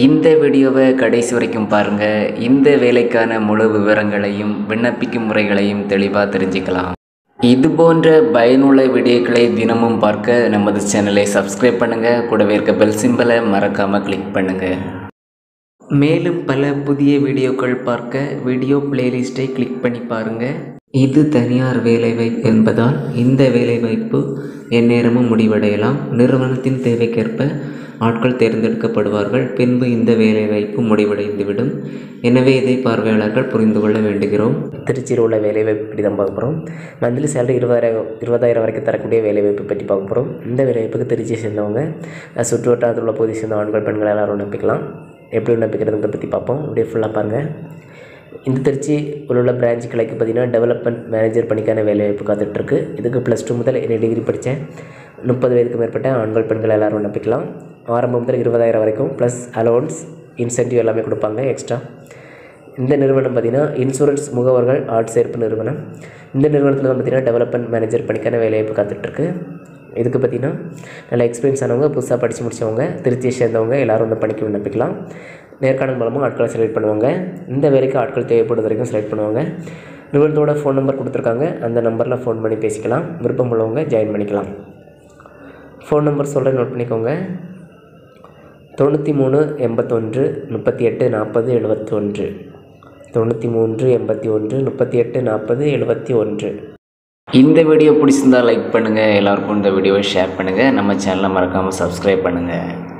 இந்த வீடியோவை கடைசி வரைக்கும் பாருங்கள் இந்த வேலைக்கான முழு விவரங்களையும் விண்ணப்பிக்கும் முறைகளையும் தெளிவாக தெரிஞ்சுக்கலாம் இது போன்ற பயனுள்ள வீடியோக்களை தினமும் பார்க்க நமது சேனலை சப்ஸ்கிரைப் பண்ணுங்கள் கூடவே இருக்க பெல் சிம்பலை மறக்காமல் கிளிக் பண்ணுங்கள் மேலும் பல புதிய வீடியோக்கள் பார்க்க வீடியோ பிளேலிஸ்ட்டை கிளிக் பண்ணி பாருங்கள் இது தனியார் வேலைவாய்ப்பு என்பதால் இந்த வேலைவாய்ப்பு எந்நேரமும் முடிவடையலாம் நிறுவனத்தின் தேவைக்கேற்ப ஆட்கள் தேர்ந்தெடுக்கப்படுவார்கள் பின்பு இந்த வேலைவாய்ப்பு முடிவடைந்துவிடும் எனவே இதை பார்வையாளர்கள் புரிந்து கொள்ள வேண்டுகிறோம் திருச்சியில் உள்ள வேலைவாய்ப்பு பற்றி தான் பார்க்க போகிறோம் மந்த்லி சேலரி இருபதாயிரம் இருபதாயிரம் வரைக்கும் தரக்கூடிய வேலைவாய்ப்பு பற்றி பார்க்க போகிறோம் இந்த வேலைவாய்ப்புக்கு திருச்சியை சேர்ந்தவங்க அஹ், சுற்று வட்டாரத்தில் உள்ள பகுதியை சேர்ந்த ஆண்கள் பெண்கள் எல்லாரும் விண்ணப்பிக்கலாம் எப்படி விண்ணப்பிக்கிறதுன்றத பற்றி பார்ப்போம் அப்படியே ஃபுல்லாக பாருங்கள் இந்த திருச்சி உள்ள பிரான்ச் கிளைக்கு பார்த்தீங்கன்னா டெவலப்மெண்ட் மேனேஜர் பணிக்கான வேலைவாய்ப்பு காத்துட்ருக்கு இதுக்கு ப்ளஸ் டூ முதல் என்ன டிகிரி படித்த முப்பது வயதுக்கு மேற்பட்ட ஆண்கள் பெண்கள் எல்லாரும் விண்ணப்பிக்கலாம் ஆரம்பம் முதல் இருபதாயிரம் வரைக்கும் ப்ளஸ் அலோன்ஸ் இன்சென்டிவ் எல்லாமே கொடுப்பாங்க எக்ஸ்ட்ரா இந்த நிறுவனம் பார்த்திங்கன்னா இன்சூரன்ஸ் முகவர்கள் ஆட்சேர்ப்பு நிறுவனம் இந்த நிறுவனத்தில் தான் பார்த்திங்கன்னா டெவலப்மெண்ட் மேனேஜர் பணிக்கான வேலைவாய்ப்பு காத்துட்ருக்கு இதுக்கு பார்த்திங்கன்னா நல்ல எக்ஸ்பீரியன்ஸ் ஆனவங்க புதுசாக படித்து முடித்தவங்க திருச்சியை சேர்ந்தவங்க எல்லாரும் இந்த பணிக்கு விண்ணப்பிக்கலாம் நேர்காணல் மூலமாக ஆட்களை செலக்ட் பண்ணுவாங்க இந்த வேலைக்கு ஆட்கள் தேவைப்படுறது வரைக்கும் செலக்ட் பண்ணுவாங்க நிறுவனத்தோட ஃபோன் நம்பர் கொடுத்துருக்காங்க அந்த நம்பரில் ஃபோன் பண்ணி பேசிக்கலாம் விருப்பம் உள்ளவங்க ஜாயின் பண்ணிக்கலாம் ஃபோன் நம்பர் சொல்கிறேன் நோட் பண்ணிக்கோங்க தொண்ணூற்றி மூணு எண்பத்தொன்று முப்பத்தி எட்டு நாற்பது எழுபத்தி ஒன்று தொண்ணூற்றி மூன்று எண்பத்தி ஒன்று முப்பத்தி எட்டு நாற்பது எழுபத்தி ஒன்று இந்த வீடியோ பிடிச்சிருந்தா லைக் பண்ணுங்கள் எல்லாருக்கும் இந்த வீடியோவை ஷேர் பண்ணுங்கள் நம்ம சேனலை மறக்காமல் சப்ஸ்கிரைப் பண்ணுங்கள்